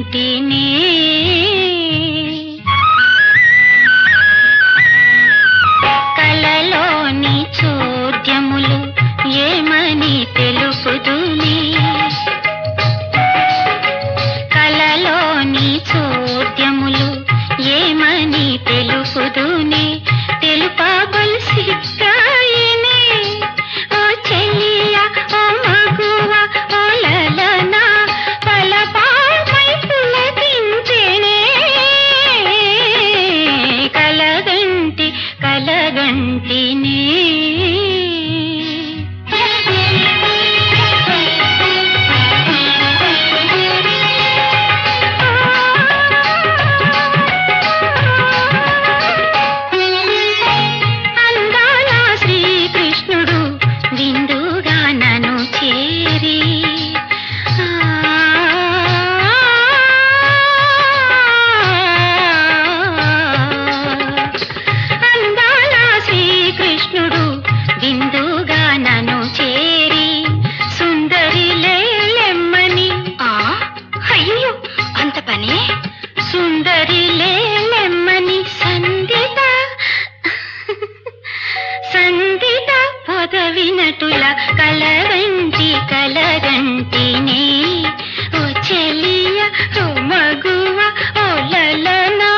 కలగంటిని కలలోని చోద్యములు ఏమని తెలుపుదుని కలలోని చోద్యములు ఏమని తెలుపుదుని తెలుపబల్సిగాయనే ఓ చెలియ ఓ మగువ ఓ లలన పలపామై పులకించెనే కలగంటి కలగంటిని అందాల శ్రీకృష్ణుడు విందుగా నన్ను చేరి అందాల శ్రీకృష్ణుడు విందుగా నన్ను చేరి సుందరి లేలెమ్మని ఆ అయ్యో అంత పని సుందరి లేలెమ్మని సందిత సందిత పొదవినటుల కలగంటి కలగంటిని ఓ చెలియ ఓ మగువ ఓ లలనా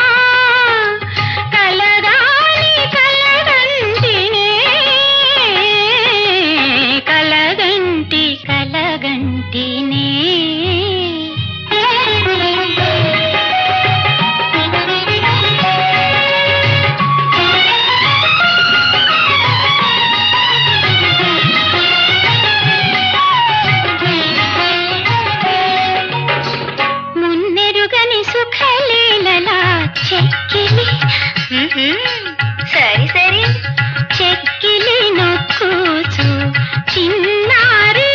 కలగాలి కలగంటిని కలగంటి కలగంటిని మున్నెరుగని సుఖలీలలా చెక్కిలి సరి సరి చెక్కిలి నొక్కుచు చిన్నారి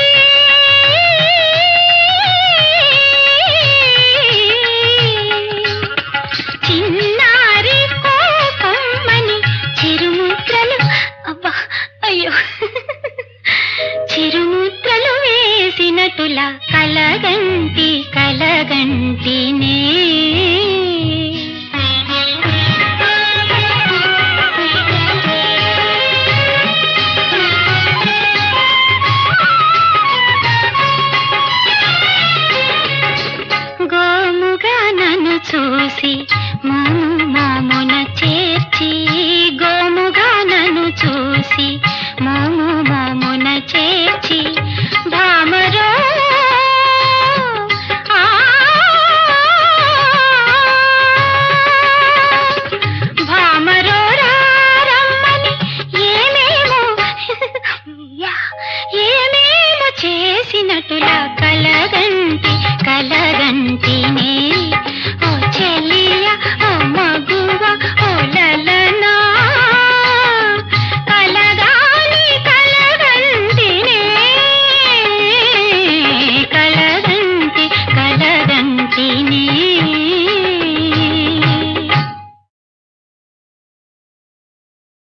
చిన్నారి కోపమ్మని చిరుముద్రలు అబ్బా అయ్యో చిరుముద్రలు వేసినటుల కలగంటి కలగంటినే గోముగా నన్ను చూసి మోము మోమున చేర్చి గోముగా నన్ను చూసి మోము మోమున చేర్చి భామరో ఆ, భామరో రారమ్మని ఏమేమో యా, ఏమేమో చేసినట్టులా కలగంటి కల